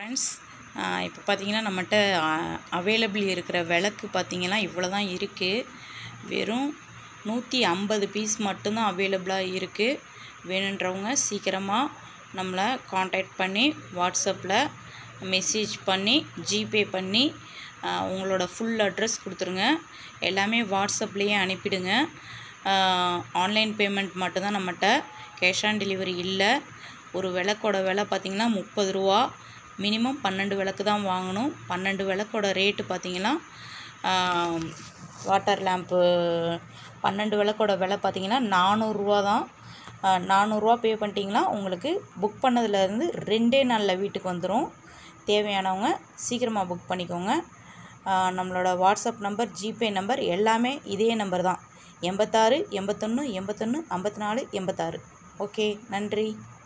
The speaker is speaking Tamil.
ஃப்ரெண்ட்ஸ் இப்போ பார்த்தீங்கன்னா நம்மகிட்ட அவைலபிள் இருக்கிற விளக்கு பார்த்தீங்கன்னா இவ்வளோ தான் இருக்குது வெறும் நூற்றி ஐம்பது பீஸ் மட்டும்தான் அவைலபிளாக இருக்குது வேணுன்றவங்க சீக்கிரமாக நம்மளை காண்டாக்ட் பண்ணி வாட்ஸ்அப்பில் மெசேஜ் பண்ணி ஜிபே பண்ணி ஆஹ், உங்களோட ஃபுல் அட்ரஸ் கொடுத்துருங்க எல்லாமே வாட்ஸ்அப்லேயே அனுப்பிடுங்க ஆன்லைன் பேமெண்ட் மட்டும்தான் நம்மகிட்ட கேஷ் ஆன் டெலிவரி இல்லை ஒரு விளக்கோட விலை பார்த்திங்கன்னா முப்பது ரூபா மினிமம் பன்னெண்டு விளக்கு தான் வாங்கணும் பன்னெண்டு விளக்கோட ரேட்டு பார்த்திங்கன்னா வாட்டர் லேம்ப்பு பன்னெண்டு விளக்கோட விலை பார்த்திங்கன்னா நானூறுரூவா தான் ஆஹ், நானூறுரூவா பே பண்ணிட்டீங்கன்னா உங்களுக்கு புக் பண்ணதுலேருந்து ரெண்டே நாளில் வீட்டுக்கு வந்துடும் தேவையானவங்க சீக்கிரமாக புக் பண்ணிக்கோங்க ஆஹ், நம்மளோட வாட்ஸ்அப் நம்பர் ஜிபே நம்பர் எல்லாமே இதே நம்பர் தான் எண்பத்தாறு எண்பத்தொன்று எண்பத்தொன்று ஐம்பத்தி நாலு எண்பத்தாறு ஓகே நன்றி